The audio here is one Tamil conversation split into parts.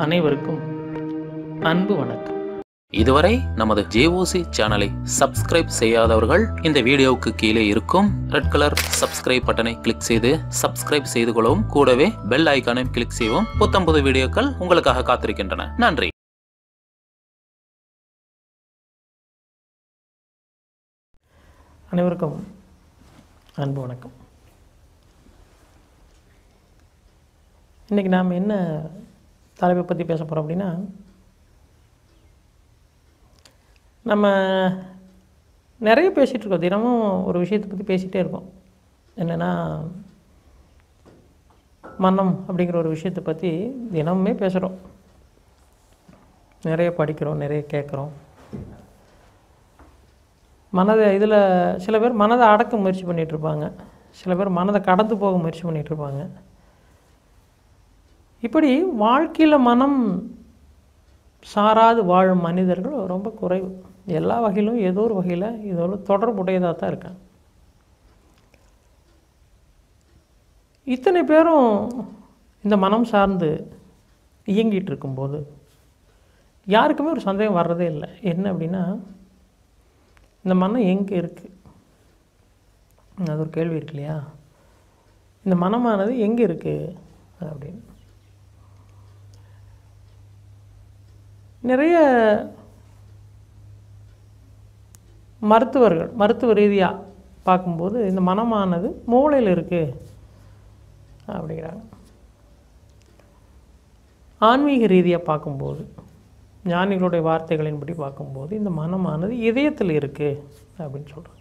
அனைவருக்கும் அன்பு வணக்கம் இதுவரை நமது ஜேஓசி சேனலை சப்ஸ்கிரைப் செய்யாதவர்கள் இந்த வீடியோவுக்கு கீழே இருக்கும் ரெட் கலர் சப்ஸ்கிரைப் பட்டனை கிளிக் செய்து சப்ஸ்கிரைப் செய்து கொள்ளவும் கூடவே பெல் ஐக்கானையும் கிளிக் செய்யவும் புத்தம் புது வீடியோக்கள் உங்களுக்காக காத்திருக்கின்றன நன்றி அனைவருக்கும் அன்பு வணக்கம் இன்றைக்கி நாம் என்ன தலைப்பை பற்றி பேச போகிறோம் அப்படின்னா நம்ம நிறைய பேசிகிட்டு இருக்கோம் தினமும் ஒரு விஷயத்தை பற்றி பேசிகிட்டே இருக்கோம் என்னென்னா மனம் அப்படிங்கிற ஒரு விஷயத்தை பற்றி தினமுமே பேசுகிறோம் நிறைய படிக்கிறோம் நிறைய கேட்குறோம் மனதை இதில் சில பேர் மனதை அடக்க முயற்சி பண்ணிட்டு இருப்பாங்க சில பேர் மனதை கடந்து போக முயற்சி பண்ணிட்டு இருப்பாங்க இப்படி வாழ்க்கையில் மனம் சாராது வாழும் மனிதர்கள் ரொம்ப குறைவு எல்லா வகையிலும் ஏதோ ஒரு வகையில் இதோட தொடர்புடையதாக தான் இருக்காங்க இத்தனை பேரும் இந்த மனம் சார்ந்து இயங்கிட்டு இருக்கும்போது யாருக்குமே ஒரு சந்தேகம் வர்றதே இல்லை என்ன அப்படின்னா இந்த மனம் எங்கே இருக்குது அது ஒரு கேள்வி இருக்கு இல்லையா இந்த மனமானது எங்கே இருக்குது அப்படின்னு நிறைய மருத்துவர்கள் மருத்துவ ரீதியாக பார்க்கும்போது இந்த மனமானது மூளையில் இருக்குது அப்படிங்கிறாங்க ஆன்மீக ரீதியாக பார்க்கும்போது ஞானிகளுடைய வார்த்தைகளின்படி பார்க்கும்போது இந்த மனமானது இதயத்தில் இருக்குது அப்படின்னு சொல்கிறாங்க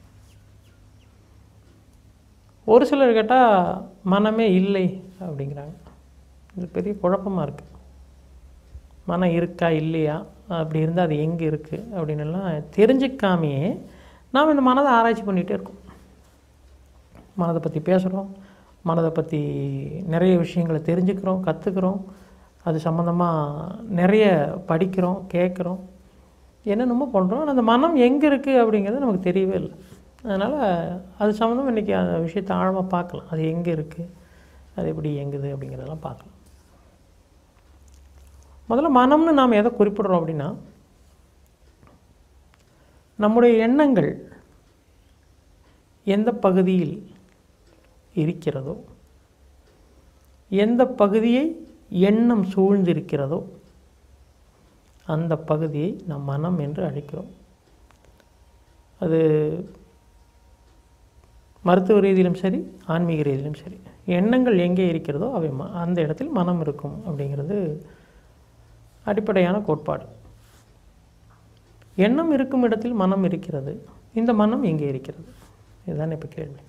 ஒரு சிலர் கேட்டால் மனமே இல்லை அப்படிங்கிறாங்க இது பெரிய குழப்பமாக இருக்குது மனம் இருக்கா இல்லையா அப்படி இருந்தால் அது எங்கே இருக்குது அப்படின்னு எல்லாம் தெரிஞ்சுக்காமையே நாம் இந்த மனதை ஆராய்ச்சி பண்ணிகிட்டே இருக்கோம் மனதை பற்றி பேசுகிறோம் மனதை பற்றி நிறைய விஷயங்களை தெரிஞ்சுக்கிறோம் கற்றுக்குறோம் அது சம்மந்தமாக நிறைய படிக்கிறோம் கேட்குறோம் என்னென்னமோ பண்ணுறோம் ஆனால் அந்த மனம் எங்கே இருக்குது அப்படிங்கிறது நமக்கு தெரியவே இல்லை அதனால் அது சம்மந்தமாக இன்றைக்கி அந்த விஷயத்தை ஆழமாக பார்க்கலாம் அது எங்கே இருக்குது அது எப்படி இயங்குது அப்படிங்கிறதெல்லாம் பார்க்கலாம் முதல்ல மனம்னு நாம் எதை குறிப்பிடுறோம் அப்படின்னா நம்முடைய எண்ணங்கள் எந்த பகுதியில் இருக்கிறதோ எந்த பகுதியை எண்ணம் சூழ்ந்திருக்கிறதோ அந்த பகுதியை நாம் மனம் என்று அழைக்கிறோம் அது மருத்துவ ரீதியிலும் சரி ஆன்மீக ரீதியிலும் சரி எண்ணங்கள் எங்கே இருக்கிறதோ அவை ம அந்த இடத்தில் மனம் இருக்கும் அப்படிங்கிறது அடிப்படையான கோட்பாடு எண்ணம் இருக்கும் இடத்தில் மனம் இருக்கிறது இந்த மனம் எங்கே இருக்கிறது இதுதான் இப்போ கேள்வி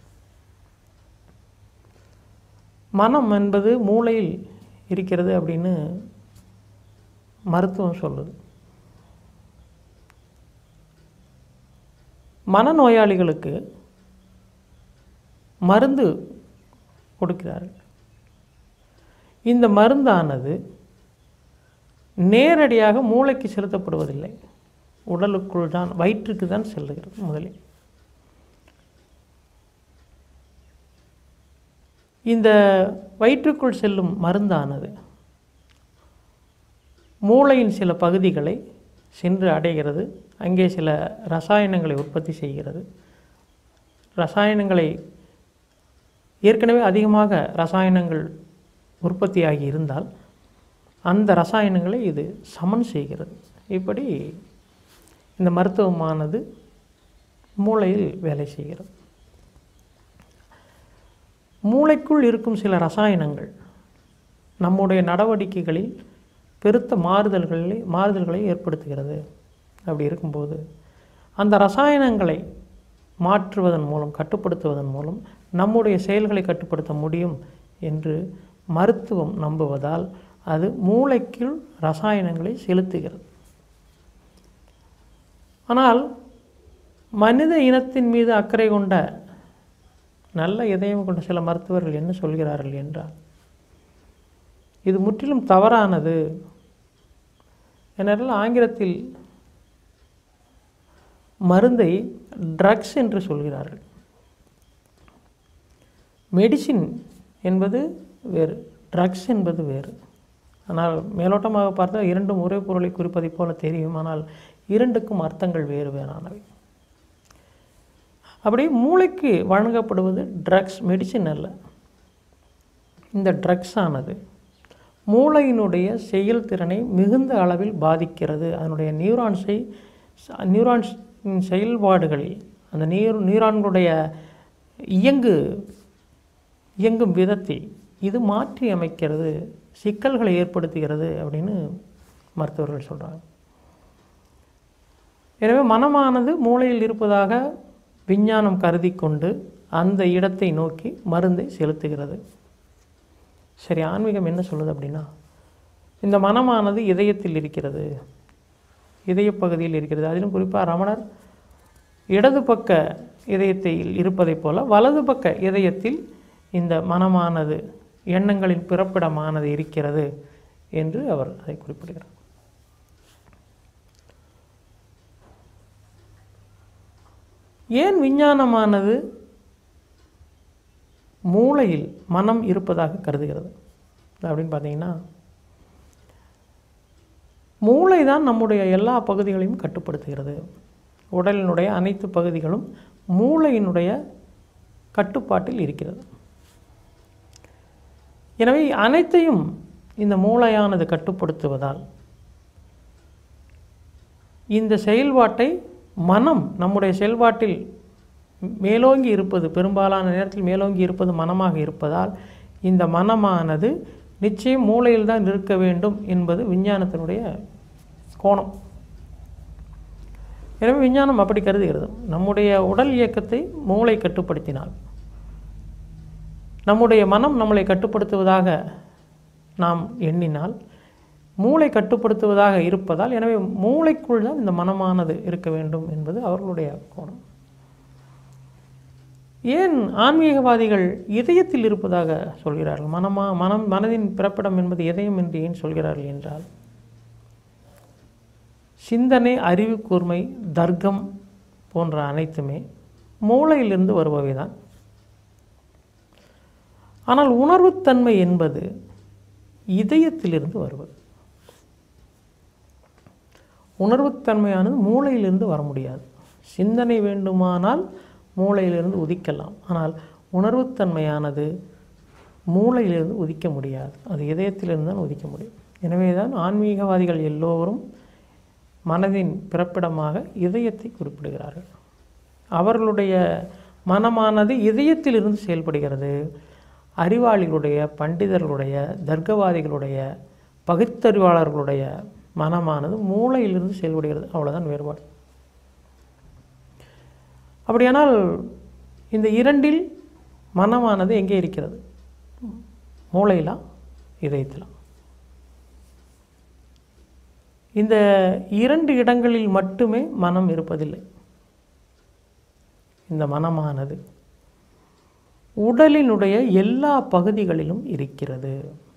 மனம் என்பது மூளையில் இருக்கிறது அப்படின்னு மருத்துவம் சொல்லுது மனநோயாளிகளுக்கு மருந்து கொடுக்கிறார்கள் இந்த மருந்தானது நேரடியாக மூளைக்கு செலுத்தப்படுவதில்லை உடலுக்குள் தான் வயிற்றுக்கு தான் செல்லுகிறது முதலில் இந்த வயிற்றுக்குள் செல்லும் மருந்தானது மூளையின் சில பகுதிகளை சென்று அடைகிறது அங்கே சில ரசாயனங்களை உற்பத்தி செய்கிறது ரசாயனங்களை ஏற்கனவே அதிகமாக ரசாயனங்கள் உற்பத்தியாகி இருந்தால் அந்த ரசாயனங்களை இது சமன் செய்கிறது இப்படி இந்த மருத்துவமானது மூளையில் வேலை செய்கிறது மூளைக்குள் இருக்கும் சில ரசாயனங்கள் நம்முடைய நடவடிக்கைகளில் பெருத்த மாறுதல்களை மாறுதல்களை ஏற்படுத்துகிறது அப்படி இருக்கும்போது அந்த ரசாயனங்களை மாற்றுவதன் மூலம் கட்டுப்படுத்துவதன் மூலம் நம்முடைய செயல்களை கட்டுப்படுத்த முடியும் என்று மருத்துவம் நம்புவதால் அது மூளைக்குள் ரசாயனங்களை செலுத்துகிறது ஆனால் மனித இனத்தின் மீது அக்கறை கொண்ட நல்ல இதயம் கொண்ட சில மருத்துவர்கள் என்ன சொல்கிறார்கள் என்றால் இது முற்றிலும் தவறானது ஏனென்றால் ஆங்கிலத்தில் மருந்தை ட்ரக்ஸ் என்று சொல்கிறார்கள் மெடிசின் என்பது வேறு ட்ரக்ஸ் என்பது வேறு ஆனால் மேலோட்டமாக பார்த்தா இரண்டும் ஒரே பொருளை குறிப்பதைப் போல தெரியும் ஆனால் இரண்டுக்கும் அர்த்தங்கள் வேறு வேறானவை அப்படி மூளைக்கு வழங்கப்படுவது ட்ரக்ஸ் மெடிசின் அல்ல இந்த ட்ரக்ஸ் ஆனது மூளையினுடைய செயல்திறனை மிகுந்த அளவில் பாதிக்கிறது அதனுடைய நியூரான்ஸை நியூரான்ஸ் செயல்பாடுகளில் அந்த நியூ நியூரான்களுடைய இயங்கு இயங்கும் விதத்தை இது மாற்றி அமைக்கிறது சிக்கல்களை ஏற்படுத்துகிறது அப்படின்னு மருத்துவர்கள் சொல்கிறாங்க எனவே மனமானது மூளையில் இருப்பதாக விஞ்ஞானம் கருதி கொண்டு அந்த இடத்தை நோக்கி மருந்தை செலுத்துகிறது சரி ஆன்மீகம் என்ன சொல்லுது அப்படின்னா இந்த மனமானது இதயத்தில் இருக்கிறது இதய பகுதியில் இருக்கிறது அதிலும் குறிப்பாக ரமணர் இடது பக்க இதயத்தில் இருப்பதைப் போல வலது பக்க இதயத்தில் இந்த மனமானது எண்ணங்களின் பிறப்பிடமானது இருக்கிறது என்று அவர் அதை குறிப்பிடுகிறார் ஏன் விஞ்ஞானமானது மூளையில் மனம் இருப்பதாக கருதுகிறது அப்படின்னு பார்த்தீங்கன்னா மூளை தான் நம்முடைய எல்லா பகுதிகளையும் கட்டுப்படுத்துகிறது உடலினுடைய அனைத்து பகுதிகளும் மூளையினுடைய கட்டுப்பாட்டில் இருக்கிறது எனவே அனைத்தையும் இந்த மூளையானது கட்டுப்படுத்துவதால் இந்த செயல்பாட்டை மனம் நம்முடைய செயல்பாட்டில் மேலோங்கி இருப்பது பெரும்பாலான நேரத்தில் மேலோங்கி இருப்பது மனமாக இருப்பதால் இந்த மனமானது நிச்சயம் மூளையில் தான் இருக்க வேண்டும் என்பது விஞ்ஞானத்தினுடைய கோணம் எனவே விஞ்ஞானம் அப்படி கருதுகிறது நம்முடைய உடல் இயக்கத்தை மூளை கட்டுப்படுத்தினால் நம்முடைய மனம் நம்மளை கட்டுப்படுத்துவதாக நாம் எண்ணினால் மூளை கட்டுப்படுத்துவதாக இருப்பதால் எனவே மூளைக்குள் தான் இந்த மனமானது இருக்க வேண்டும் என்பது அவர்களுடைய கோணம் ஏன் ஆன்மீகவாதிகள் இதயத்தில் இருப்பதாக சொல்கிறார்கள் மனமா மனம் மனதின் பிறப்பிடம் என்பது இதயம் என்று ஏன் சொல்கிறார்கள் என்றால் சிந்தனை அறிவு கூர்மை தர்க்கம் போன்ற அனைத்துமே மூளையிலிருந்து வருபவை தான் ஆனால் உணர்வுத்தன்மை என்பது இதயத்திலிருந்து வருவது உணர்வுத்தன்மையானது மூளையிலிருந்து வர முடியாது சிந்தனை வேண்டுமானால் மூளையிலிருந்து உதிக்கலாம் ஆனால் உணர்வுத்தன்மையானது மூளையிலிருந்து உதிக்க முடியாது அது இதயத்திலிருந்து தான் உதிக்க முடியும் எனவே தான் ஆன்மீகவாதிகள் எல்லோரும் மனதின் பிறப்பிடமாக இதயத்தை குறிப்பிடுகிறார்கள் அவர்களுடைய மனமானது இதயத்திலிருந்து செயல்படுகிறது அறிவாளிகளுடைய பண்டிதர்களுடைய தர்க்கவாதிகளுடைய பகுத்தறிவாளர்களுடைய மனமானது மூளையிலிருந்து செயல்படுகிறது அவ்வளோதான் வேறுபாடு அப்படியானால் இந்த இரண்டில் மனமானது எங்கே இருக்கிறது மூளையிலா இதயத்திலா இந்த இரண்டு இடங்களில் மட்டுமே மனம் இருப்பதில்லை இந்த மனமானது உடலினுடைய எல்லா பகுதிகளிலும் இருக்கிறது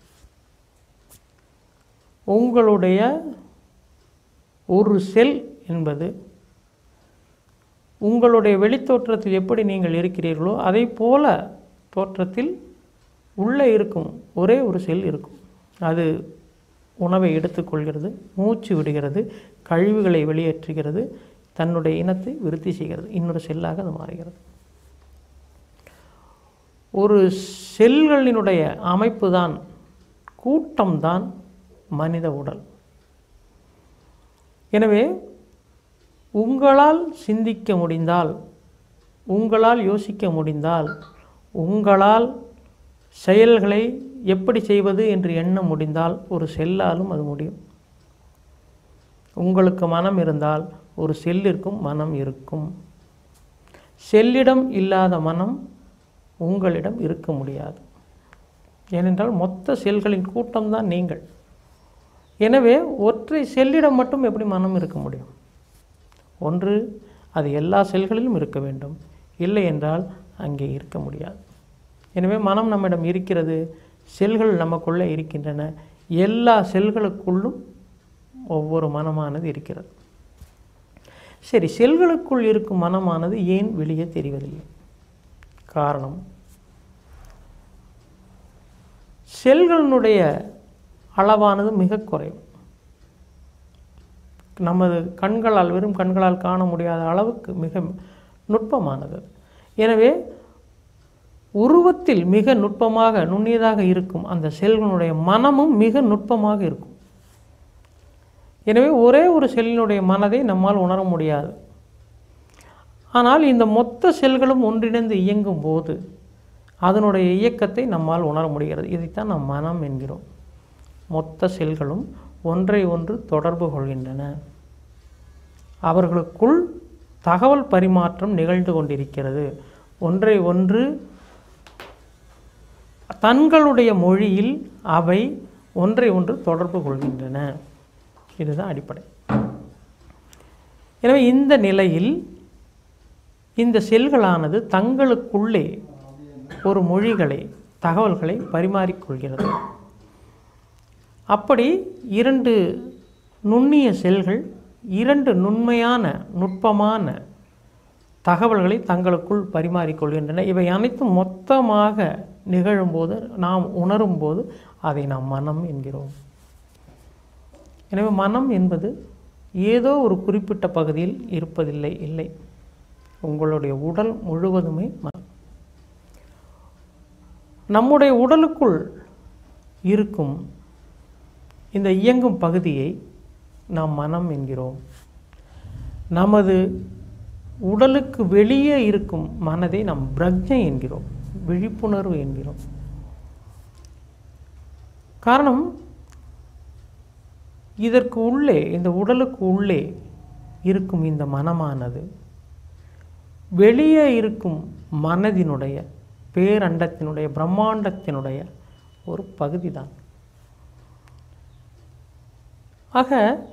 உங்களுடைய ஒரு செல் என்பது உங்களுடைய வெளித்தோற்றத்தில் எப்படி நீங்கள் இருக்கிறீர்களோ அதை போல தோற்றத்தில் உள்ளே இருக்கும் ஒரே ஒரு செல் இருக்கும் அது உணவை எடுத்துக்கொள்கிறது மூச்சு விடுகிறது கழிவுகளை வெளியேற்றுகிறது தன்னுடைய இனத்தை விருத்தி செய்கிறது இன்னொரு செல்லாக அது மாறுகிறது ஒரு செல்களினுடைய அமைப்பு தான் கூட்டம்தான் மனித உடல் எனவே உங்களால் சிந்திக்க முடிந்தால் உங்களால் யோசிக்க முடிந்தால் உங்களால் செயல்களை எப்படி செய்வது என்று எண்ண முடிந்தால் ஒரு செல்லாலும் அது முடியும் உங்களுக்கு மனம் இருந்தால் ஒரு செல்லிற்கும் மனம் இருக்கும் செல்லிடம் இல்லாத மனம் உங்களிடம் இருக்க முடியாது ஏனென்றால் மொத்த செல்களின் கூட்டம்தான் நீங்கள் எனவே ஒற்றை செல்லிடம் மட்டும் எப்படி மனம் இருக்க முடியும் ஒன்று அது எல்லா செல்களிலும் இருக்க வேண்டும் இல்லை என்றால் அங்கே இருக்க முடியாது எனவே மனம் நம்மிடம் இருக்கிறது செல்கள் நமக்குள்ளே இருக்கின்றன எல்லா செல்களுக்குள்ளும் ஒவ்வொரு மனமானது இருக்கிறது சரி செல்களுக்குள் இருக்கும் மனமானது ஏன் வெளியே தெரிவதில்லை காரணம் செல்களினுடைய அளவானது மிக குறைவு நமது கண்களால் வெறும் கண்களால் காண முடியாத அளவுக்கு மிக நுட்பமானது எனவே உருவத்தில் மிக நுட்பமாக நுண்ணியதாக இருக்கும் அந்த செல்களுடைய மனமும் மிக நுட்பமாக இருக்கும் எனவே ஒரே ஒரு செல்லினுடைய மனதை நம்மால் உணர முடியாது ஆனால் இந்த மொத்த செல்களும் ஒன்றிணைந்து இயங்கும் போது அதனுடைய இயக்கத்தை நம்மால் உணர முடிகிறது இதைத்தான் நாம் மனம் என்கிறோம் மொத்த செல்களும் ஒன்றை ஒன்று தொடர்பு கொள்கின்றன அவர்களுக்குள் தகவல் பரிமாற்றம் நிகழ்ந்து கொண்டிருக்கிறது ஒன்றை ஒன்று தங்களுடைய மொழியில் அவை ஒன்றை ஒன்று தொடர்பு கொள்கின்றன இதுதான் அடிப்படை எனவே இந்த நிலையில் இந்த செல்களானது தங்களுக்குள்ளே ஒரு மொழிகளை தகவல்களை பரிமாறிக்கொள்கிறது அப்படி இரண்டு நுண்ணிய செல்கள் இரண்டு நுண்மையான நுட்பமான தகவல்களை தங்களுக்குள் பரிமாறிக்கொள்கின்றன இவை அனைத்தும் மொத்தமாக நிகழும்போது நாம் உணரும்போது அதை நாம் மனம் என்கிறோம் எனவே மனம் என்பது ஏதோ ஒரு குறிப்பிட்ட பகுதியில் இருப்பதில்லை இல்லை உங்களுடைய உடல் முழுவதுமே மனம் நம்முடைய உடலுக்குள் இருக்கும் இந்த இயங்கும் பகுதியை நாம் மனம் என்கிறோம் நமது உடலுக்கு வெளியே இருக்கும் மனதை நாம் பிரக்ஞை என்கிறோம் விழிப்புணர்வு என்கிறோம் காரணம் இதற்கு உள்ளே இந்த உடலுக்கு உள்ளே இருக்கும் இந்த மனமானது வெளியே இருக்கும் மனதினுடைய பேரண்டத்தினுடைய பிரம்மாண்டத்தினுடைய ஒரு பகுதி தான் ஆக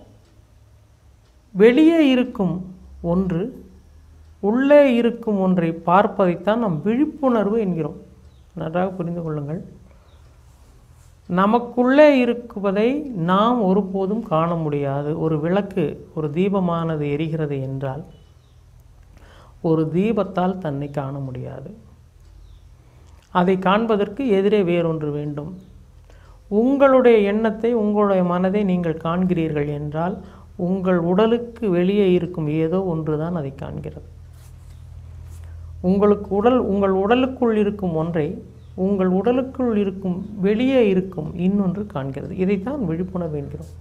வெளியே இருக்கும் ஒன்று உள்ளே இருக்கும் ஒன்றை பார்ப்பதைத்தான் நாம் விழிப்புணர்வு என்கிறோம் நன்றாக புரிந்து கொள்ளுங்கள் நமக்குள்ளே இருக்குவதை நாம் ஒருபோதும் காண முடியாது ஒரு விளக்கு ஒரு தீபமானது எரிகிறது என்றால் ஒரு தீபத்தால் தன்னை காண முடியாது அதை காண்பதற்கு எதிரே வேறொன்று வேண்டும் உங்களுடைய எண்ணத்தை உங்களுடைய மனதை நீங்கள் காண்கிறீர்கள் என்றால் உங்கள் உடலுக்கு வெளியே இருக்கும் ஏதோ ஒன்று தான் அதை காண்கிறது உங்களுக்கு உடல் உங்கள் உடலுக்குள் இருக்கும் ஒன்றை உங்கள் உடலுக்குள் இருக்கும் வெளியே இருக்கும் இன்னொன்று காண்கிறது இதைத்தான் விழிப்புணர்வு என்கிறோம்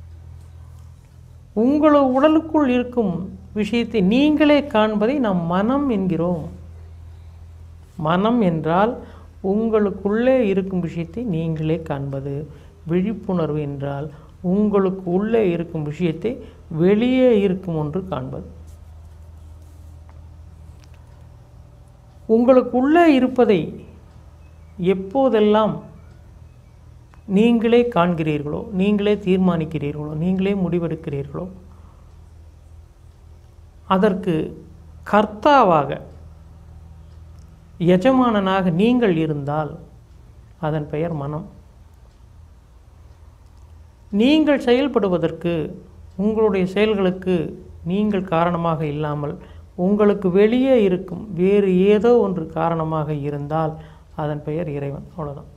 உங்கள் உடலுக்குள் இருக்கும் விஷயத்தை நீங்களே காண்பதை நாம் மனம் என்கிறோம் மனம் என்றால் உங்களுக்குள்ளே இருக்கும் விஷயத்தை நீங்களே காண்பது விழிப்புணர்வு என்றால் உங்களுக்கு உள்ளே இருக்கும் விஷயத்தை வெளியே இருக்கும் ஒன்று காண்பது உங்களுக்கு உள்ளே இருப்பதை எப்போதெல்லாம் நீங்களே காண்கிறீர்களோ நீங்களே தீர்மானிக்கிறீர்களோ நீங்களே முடிவெடுக்கிறீர்களோ அதற்கு கர்த்தாவாக எஜமானனாக நீங்கள் இருந்தால் அதன் பெயர் மனம் நீங்கள் செயல்படுவதற்கு உங்களுடைய செயல்களுக்கு நீங்கள் காரணமாக இல்லாமல் உங்களுக்கு வெளியே இருக்கும் வேறு ஏதோ ஒன்று காரணமாக இருந்தால் அதன் பெயர் இறைவன் அவ்வளோதான்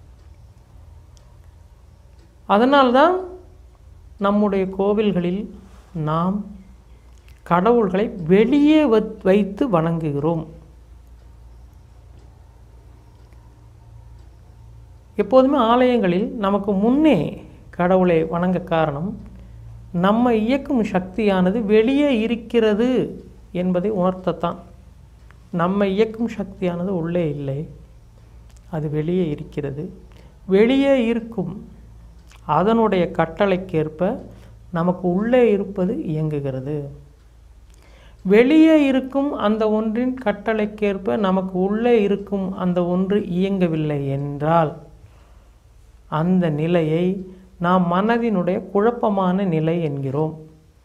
அதனால்தான் நம்முடைய கோவில்களில் நாம் கடவுள்களை வெளியே வத்- வைத்து வணங்குகிறோம் எப்போதுமே ஆலயங்களில் நமக்கு முன்னே கடவுளை வணங்க காரணம் நம்ம இயக்கும் சக்தியானது வெளியே இருக்கிறது என்பதை உணர்த்தத்தான் நம்ம இயக்கும் சக்தியானது உள்ளே இல்லை அது வெளியே இருக்கிறது வெளியே இருக்கும் அதனுடைய கட்டளைக்கேற்ப நமக்கு உள்ளே இருப்பது இயங்குகிறது வெளியே இருக்கும் அந்த ஒன்றின் கட்டளைக்கேற்ப நமக்கு உள்ளே இருக்கும் அந்த ஒன்று இயங்கவில்லை என்றால் அந்த நிலையை நாம் மனதினுடைய குழப்பமான நிலை என்கிறோம்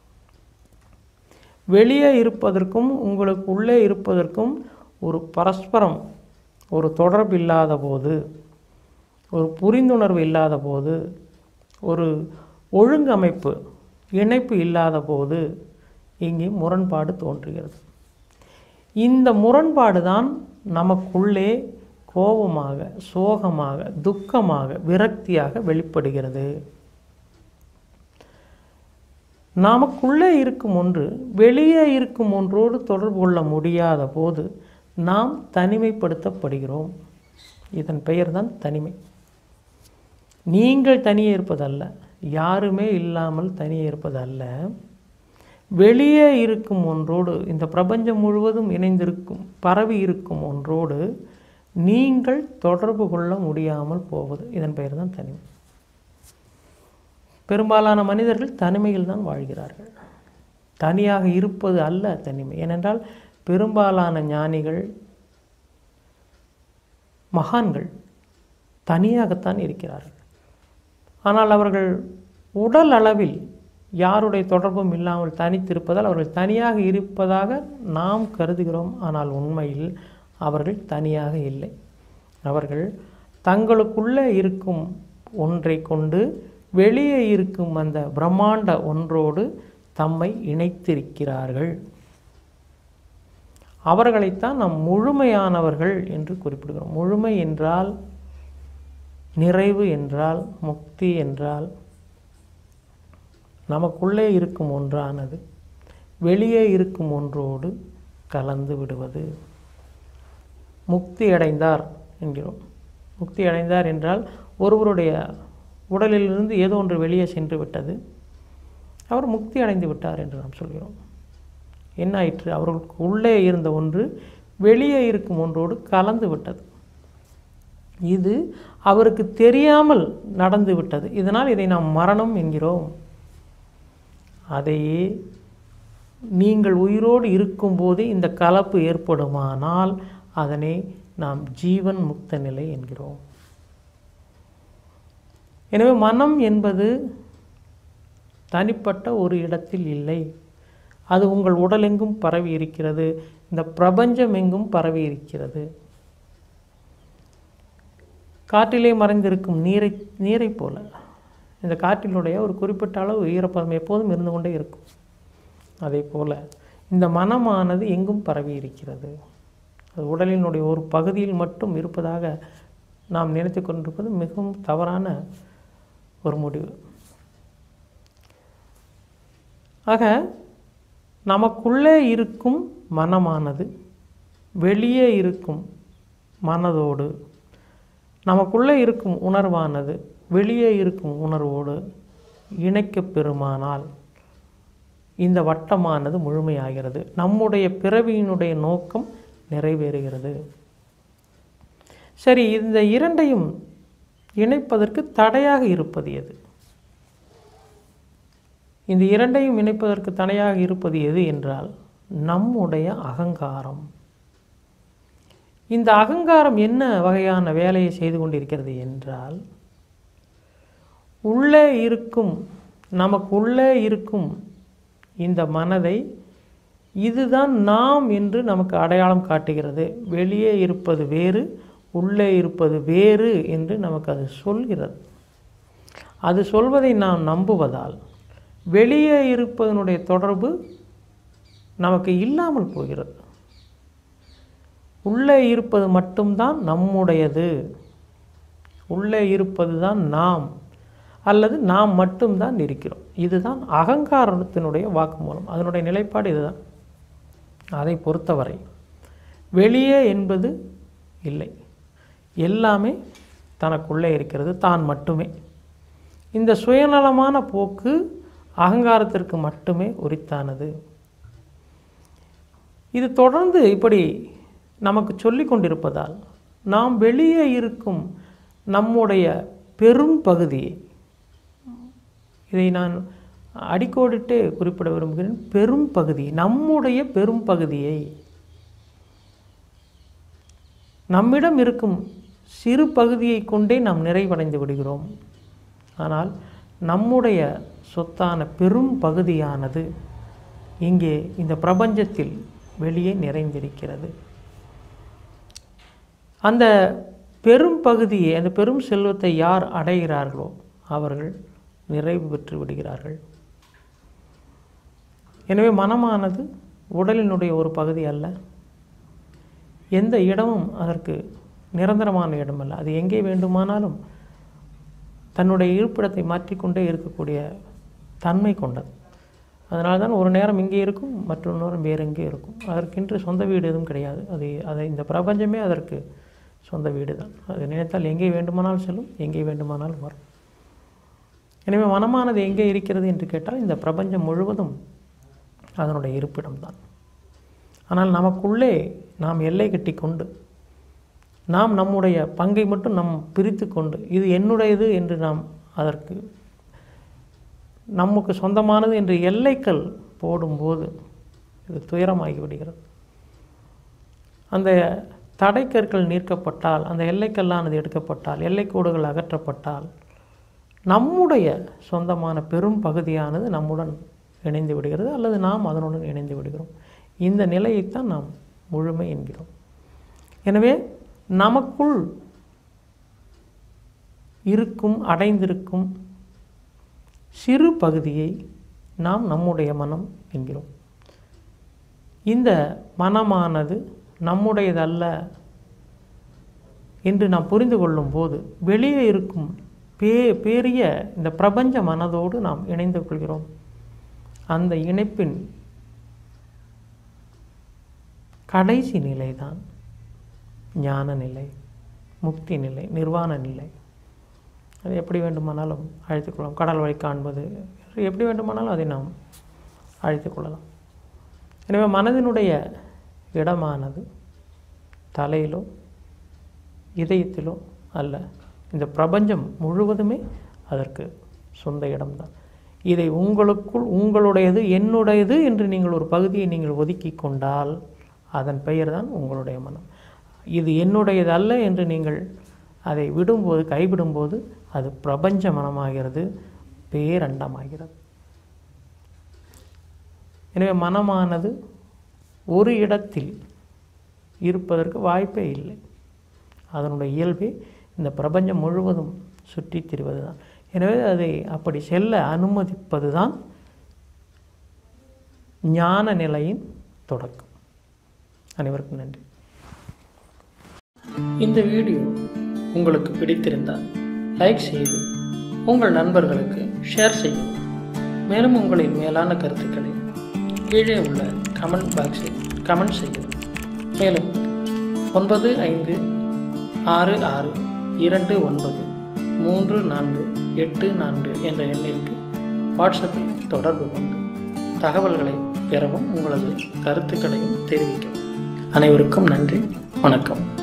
வெளியே இருப்பதற்கும் உங்களுக்கு உள்ளே இருப்பதற்கும் ஒரு பரஸ்பரம் ஒரு தொடர்பு இல்லாத போது ஒரு புரிந்துணர்வு இல்லாத போது ஒரு ஒழுங்கமைப்பு இணைப்பு இல்லாத போது இங்கே முரண்பாடு தோன்றுகிறது இந்த முரண்பாடு தான் நமக்குள்ளே கோபமாக சோகமாக துக்கமாக விரக்தியாக வெளிப்படுகிறது நமக்குள்ளே இருக்கும் ஒன்று வெளியே இருக்கும் ஒன்றோடு தொடர்பு கொள்ள முடியாத போது நாம் தனிமைப்படுத்தப்படுகிறோம் இதன் பெயர் தான் தனிமை நீங்கள் தனியே இருப்பதல்ல யாருமே இல்லாமல் தனியே இருப்பதல்ல வெளியே இருக்கும் ஒன்றோடு இந்த பிரபஞ்சம் முழுவதும் இணைந்திருக்கும் பரவி இருக்கும் ஒன்றோடு நீங்கள் தொடர்பு கொள்ள முடியாமல் போவது இதன் பெயர் தான் தனிமை பெரும்பாலான மனிதர்கள் தனிமையில் தான் வாழ்கிறார்கள் தனியாக இருப்பது அல்ல தனிமை ஏனென்றால் பெரும்பாலான ஞானிகள் மகான்கள் தனியாகத்தான் இருக்கிறார்கள் ஆனால் அவர்கள் உடல் அளவில் யாருடைய தொடர்பும் இல்லாமல் தனித்திருப்பதால் அவர்கள் தனியாக இருப்பதாக நாம் கருதுகிறோம் ஆனால் உண்மையில் அவர்கள் தனியாக இல்லை அவர்கள் தங்களுக்குள்ளே இருக்கும் ஒன்றை கொண்டு வெளியே இருக்கும் அந்த பிரம்மாண்ட ஒன்றோடு தம்மை இணைத்திருக்கிறார்கள் அவர்களைத்தான் நாம் முழுமையானவர்கள் என்று குறிப்பிடுகிறோம் முழுமை என்றால் நிறைவு என்றால் முக்தி என்றால் நமக்குள்ளே இருக்கும் ஒன்றானது வெளியே இருக்கும் ஒன்றோடு கலந்து விடுவது முக்தி அடைந்தார் என்கிறோம் முக்தி அடைந்தார் என்றால் ஒருவருடைய உடலிலிருந்து ஏதோ ஒன்று வெளியே சென்று விட்டது அவர் முக்தி அடைந்து விட்டார் என்று நாம் சொல்கிறோம் என்ன ஆயிற்று அவர்களுக்கு உள்ளே இருந்த ஒன்று வெளியே இருக்கும் ஒன்றோடு கலந்து விட்டது இது அவருக்கு தெரியாமல் நடந்து விட்டது இதனால் இதை நாம் மரணம் என்கிறோம் அதையே நீங்கள் உயிரோடு இருக்கும்போதே இந்த கலப்பு ஏற்படுமானால் அதனை நாம் ஜீவன் முக்த நிலை என்கிறோம் எனவே மனம் என்பது தனிப்பட்ட ஒரு இடத்தில் இல்லை அது உங்கள் உடலெங்கும் பரவி இருக்கிறது இந்த பிரபஞ்சம் எங்கும் பரவி இருக்கிறது காற்றிலே மறைந்திருக்கும் நீரை நீரை போல இந்த காற்றினுடைய ஒரு குறிப்பிட்ட அளவு ஈரப்பதம் எப்போதும் இருந்து கொண்டே இருக்கும் அதே போல் இந்த மனமானது எங்கும் பரவி இருக்கிறது அது உடலினுடைய ஒரு பகுதியில் மட்டும் இருப்பதாக நாம் நினைத்து கொண்டிருப்பது மிகவும் தவறான ஒரு முடிவு ஆக நமக்குள்ளே இருக்கும் மனமானது வெளியே இருக்கும் மனதோடு நமக்குள்ளே இருக்கும் உணர்வானது வெளியே இருக்கும் உணர்வோடு இணைக்கப் பெறுமானால் இந்த வட்டமானது முழுமையாகிறது நம்முடைய பிறவியினுடைய நோக்கம் நிறைவேறுகிறது சரி இந்த இரண்டையும் இணைப்பதற்கு தடையாக இருப்பது எது இந்த இரண்டையும் இணைப்பதற்கு தடையாக இருப்பது எது என்றால் நம்முடைய அகங்காரம் இந்த அகங்காரம் என்ன வகையான வேலையை செய்து கொண்டிருக்கிறது என்றால் உள்ளே இருக்கும் நமக்கு உள்ளே இருக்கும் இந்த மனதை இதுதான் நாம் என்று நமக்கு அடையாளம் காட்டுகிறது வெளியே இருப்பது வேறு உள்ளே இருப்பது வேறு என்று நமக்கு அது சொல்கிறது அது சொல்வதை நாம் நம்புவதால் வெளியே இருப்பதனுடைய தொடர்பு நமக்கு இல்லாமல் போகிறது உள்ளே இருப்பது மட்டும்தான் நம்முடையது உள்ளே இருப்பது தான் நாம் அல்லது நாம் மட்டும்தான் இருக்கிறோம் இதுதான் அகங்காரத்தினுடைய வாக்குமூலம் அதனுடைய நிலைப்பாடு இதுதான் அதை பொறுத்தவரை வெளியே என்பது இல்லை எல்லாமே தனக்குள்ளே இருக்கிறது தான் மட்டுமே இந்த சுயநலமான போக்கு அகங்காரத்திற்கு மட்டுமே உரித்தானது இது தொடர்ந்து இப்படி நமக்கு சொல்லி கொண்டிருப்பதால் நாம் வெளியே இருக்கும் நம்முடைய பெரும் பகுதியை இதை நான் அடிக்கோடிட்டு குறிப்பிட விரும்புகிறேன் பெரும் பகுதி நம்முடைய பெரும் பகுதியை நம்மிடம் இருக்கும் சிறு பகுதியை கொண்டே நாம் நிறைவடைந்து விடுகிறோம் ஆனால் நம்முடைய சொத்தான பெரும் பகுதியானது இங்கே இந்த பிரபஞ்சத்தில் வெளியே நிறைந்திருக்கிறது அந்த பெரும் பகுதியை அந்த பெரும் செல்வத்தை யார் அடைகிறார்களோ அவர்கள் நிறைவு பெற்று விடுகிறார்கள் எனவே மனமானது உடலினுடைய ஒரு பகுதி அல்ல எந்த இடமும் அதற்கு நிரந்தரமான இடமல்ல அது எங்கே வேண்டுமானாலும் தன்னுடைய இருப்பிடத்தை மாற்றிக்கொண்டே இருக்கக்கூடிய தன்மை கொண்டது அதனால தான் ஒரு நேரம் இங்கே இருக்கும் மற்றொரு நேரம் வேறு எங்கே இருக்கும் அதற்கென்று சொந்த வீடு எதுவும் கிடையாது அது அதை இந்த பிரபஞ்சமே அதற்கு சொந்த வீடு தான் அது நினைத்தால் எங்கே வேண்டுமானாலும் செல்லும் எங்கே வேண்டுமானாலும் வரும் எனவே மனமானது எங்கே இருக்கிறது என்று கேட்டால் இந்த பிரபஞ்சம் முழுவதும் அதனுடைய இருப்பிடம்தான் ஆனால் நமக்குள்ளே நாம் எல்லை கட்டி கொண்டு நாம் நம்முடைய பங்கை மட்டும் நம் பிரித்து கொண்டு இது என்னுடையது என்று நாம் அதற்கு நமக்கு சொந்தமானது என்று எல்லைக்கல் போடும்போது இது துயரமாகி விடுகிறது அந்த தடைக்கற்கள் நீக்கப்பட்டால் அந்த எல்லைக்கல்லானது எடுக்கப்பட்டால் எல்லைக்கோடுகள் அகற்றப்பட்டால் நம்முடைய சொந்தமான பெரும் பகுதியானது நம்முடன் இணைந்து விடுகிறது அல்லது நாம் அதனுடன் இணைந்து விடுகிறோம் இந்த நிலையைத்தான் நாம் முழுமை என்கிறோம் எனவே நமக்குள் இருக்கும் அடைந்திருக்கும் சிறு பகுதியை நாம் நம்முடைய மனம் என்கிறோம் இந்த மனமானது நம்முடையதல்ல என்று நாம் புரிந்து கொள்ளும் போது வெளியே இருக்கும் பே பெரிய இந்த பிரபஞ்ச மனதோடு நாம் இணைந்து கொள்கிறோம் அந்த இணைப்பின் கடைசி நிலைதான் ஞான நிலை முக்தி நிலை நிர்வாண நிலை அது எப்படி வேண்டுமானாலும் அழைத்துக்கொள்ளலாம் கடல் வழி காண்பது எப்படி வேண்டுமானாலும் அதை நாம் அழைத்துக்கொள்ளலாம் எனவே மனதினுடைய இடமானது தலையிலோ இதயத்திலோ அல்ல இந்த பிரபஞ்சம் முழுவதுமே அதற்கு சொந்த இடம்தான் இதை உங்களுக்குள் உங்களுடையது என்னுடையது என்று நீங்கள் ஒரு பகுதியை நீங்கள் ஒதுக்கி கொண்டால் அதன் பெயர் தான் உங்களுடைய மனம் இது என்னுடையது அல்ல என்று நீங்கள் அதை விடும்போது கைவிடும்போது அது பிரபஞ்ச மனமாகிறது பேரண்டமாகிறது எனவே மனமானது ஒரு இடத்தில் இருப்பதற்கு வாய்ப்பே இல்லை அதனுடைய இயல்பே இந்த பிரபஞ்சம் முழுவதும் சுற்றித் திரிவது தான் எனவே அதை அப்படி செல்ல அனுமதிப்பது தான் ஞான நிலையின் தொடக்கம் அனைவருக்கும் நன்றி இந்த வீடியோ உங்களுக்கு பிடித்திருந்தால் லைக் செய்து உங்கள் நண்பர்களுக்கு ஷேர் செய்யவும் மேலும் உங்களின் மேலான கருத்துக்களை கீழே உள்ள கமெண்ட் பாக்ஸில் கமெண்ட் செய்யவும் மேலும் ஒன்பது ஐந்து ஆறு ஆறு இரண்டு ஒன்பது மூன்று நான்கு எட்டு நான்கு என்ற எண்ணிற்கு வாட்ஸ்அப்பில் தொடர்பு கொண்டு தகவல்களை பெறவும் உங்களது கருத்துக்களையும் தெரிவிக்கவும் அனைவருக்கும் நன்றி வணக்கம்